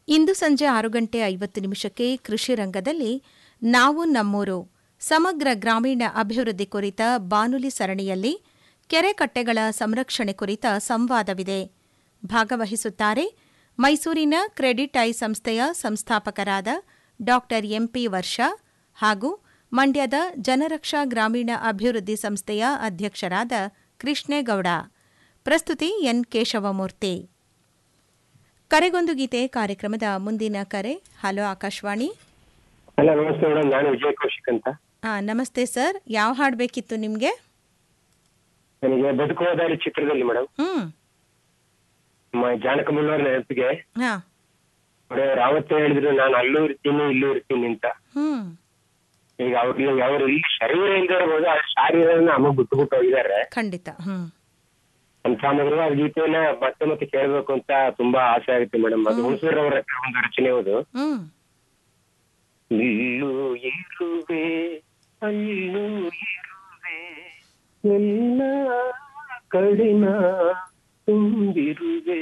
ಇಂದು ಸಂಜೆ ಆರು ಗಂಟೆ ಐವತ್ತು ನಿಮಿಷಕ್ಕೆ ಕೃಷಿ ರಂಗದಲ್ಲಿ ನಾವು ನಮ್ಮೂರು ಸಮಗ್ರ ಗ್ರಾಮೀಣ ಅಭಿವೃದ್ಧಿ ಕುರಿತ ಬಾನುಲಿ ಸರಣಿಯಲ್ಲಿ ಕೆರೆ ಕಟ್ಟೆಗಳ ಸಂರಕ್ಷಣೆ ಕುರಿತ ಸಂವಾದವಿದೆ ಭಾಗವಹಿಸುತ್ತಾರೆ ಮೈಸೂರಿನ ಕ್ರೆಡಿಟ್ ಐ ಸಂಸ್ಥೆಯ ಸಂಸ್ಥಾಪಕರಾದ ಡಾ ಎಂಪಿ ವರ್ಷ ಹಾಗೂ ಮಂಡ್ಯದ ಜನರಕ್ಷಾ ಗ್ರಾಮೀಣ ಅಭಿವೃದ್ಧಿ ಸಂಸ್ಥೆಯ ಅಧ್ಯಕ್ಷರಾದ ಕೃಷ್ಣೇಗೌಡ ಪ್ರಸ್ತುತಿ ಎನ್ ಕೇಶವಮೂರ್ತಿ ಕರೆಗೊಂದು ಗೀತೆ ಕಾರ್ಯಕ್ರಮದ ಮುಂದಿನ ಕರೆ ಹಲೋ ಆಕಾಶವಾಣಿ ಹಲೋ ನಮಸ್ತೆ ಮೇಡಮ್ ನಾನು ವಿಜಯ್ ಕೌಶಿಕ್ ಅಂತ ಆ, ನಮಸ್ತೆ ಸರ್ ಯಾವ ಹಾಡು ಬೇಕಿತ್ತು ನಿಮಗೆ ನನಗೆ ಬದುಕುವ ದಾರಿ ಚಿತ್ರದಲ್ಲಿ ಮೇಡಮ್ ಹ್ಮ್ ನಮ್ಮ ಜಾನಕ ಮುಲ್ಲವರ ನೆನಪಿಗೆ ಹಾ ಅವ್ರು ಅವತ್ತೇ ಹೇಳಿದ್ರು ನಾನು ಅಲ್ಲೂ ಇರ್ತೀನಿ ಇಲ್ಲೂ ಇರ್ತೀನಿ ಅಂತ ಹ್ಮ್ ಈಗ ಅವ್ರಿಗೆ ಅವರು ಇಲ್ಲಿ ಶರೀರ ಇಲ್ದೇ ಇರ್ಬೋದು ಆ ಶಾರೀರನ ಅಮ್ಮ ಬಿಟ್ಬಿಟ್ಟು ಹೋಗಿದ್ದಾರೆ ಖಂಡಿತ ಹ್ಮ್ ಅಂತ ಮಧುರವಾದ ಗೀತೆಯನ್ನ ಮತ್ತೆ ಮತ್ತೆ ಕೇಳ್ಬೇಕು ಅಂತ ತುಂಬಾ ಆಸೆ ಆಗುತ್ತೆ ಮೇಡಮ್ ಅದು ಹುಣಸೂರ್ ಅವರ ಒಂದು ರಚನೆ ಅದು ಹ್ಮ್ ಇಲ್ಲೂ ಇರುವೆ ಅಲ್ಲೂ ಇರುವೆ ಎಲ್ಲ ಕಡಿನ ತುಂಬಿರುವೆ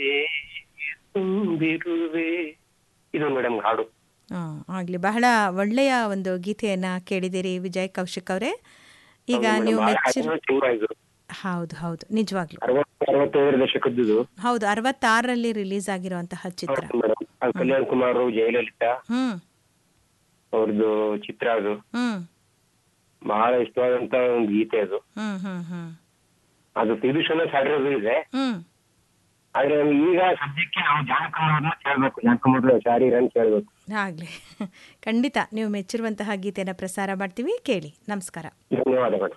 ತುಂಬಿರುವೆ ಇದು ಮೇಡಮ್ ಹಾಡು ಆ, ಆಗ್ಲಿ ಬಹಳ ಒಳ್ಳೆಯ ಒಂದು ಗೀತೆಯನ್ನ ಕೇಳಿದಿರಿ ವಿಜಯ್ ಕೌಶಿಕ್ ಅವರೇ ಈಗ ಹೌದು ನೀವು madam, ಆ ಮೆಚ್ಚಿನ ಹಾಡಿನ ತುಂಬಾ ಇದು ಹೌದು ಹೌದು ನಿಜವಾಗ್ಲು ಅರವತ್ತು ಅರವತ್ತೈದರ ದಶಕದ್ದು ಹೌದು ಅರವತ್ತಾರರಲ್ಲಿ ರಿಲೀಸ್ ಆಗಿರುವಂತಹ ಚಿತ್ರ ಮೇಡಮ್ ಅದು ಕಲ್ಯಾಣ್ ಕುಮಾರ್ ಜಯಲಲಿತಾ ಹ್ಮ್ ಅವ್ರದ್ದು ಚಿತ್ರ ಅದು ಹ್ಮ್ ಬಹಳ ಇಷ್ಟವಾದಂತ ಒಂದು ಗೀತೆ ಅದು ಹ್ಮ್ ಹ್ಮ್ ಹ್ಮ್ ಅದು ಪಿದುಷನ ಸಾಡಿರೋದು ಇದೆ ಹ್ಮ್ ಆದ್ರೆ ನಮ್ಗೆ ಈಗ ಸದ್ಯಕ್ಕೆ ನಾವು ಜಾನಕಮ್ಮವ್ರನ್ನ ಕೇಳ್ಬೇಕು ಜಾನಕಮ್ಮವ್ರ ಶಾರೀರನ್ ಕೇಳ್ಬೇಕು ಆಗ್ಲಿ ಖಂಡಿತ ನೀವು ಮೆಚ್ಚಿರುವಂತಹ ಗೀತೆನ ಪ್ರಸಾರ ಮಾಡ್ತೀವಿ ಕೇಳಿ ನಮಸ್ಕಾರ ಧನ್ಯವಾದಗಳು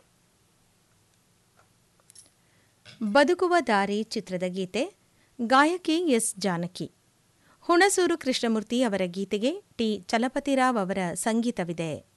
ಬದುಕುವ ದಾರಿ ಚಿತ್ರದ ಗೀತೆ ಗಾಯಕಿ ಎಸ್ ಜಾನಕಿ ಹುಣಸೂರು ಕೃಷ್ಣಮೂರ್ತಿ ಅವರ ಗೀತೆಗೆ ಟಿ ಚಲಪತಿರಾವ್ ಅವರ ಸಂಗೀತವಿದೆ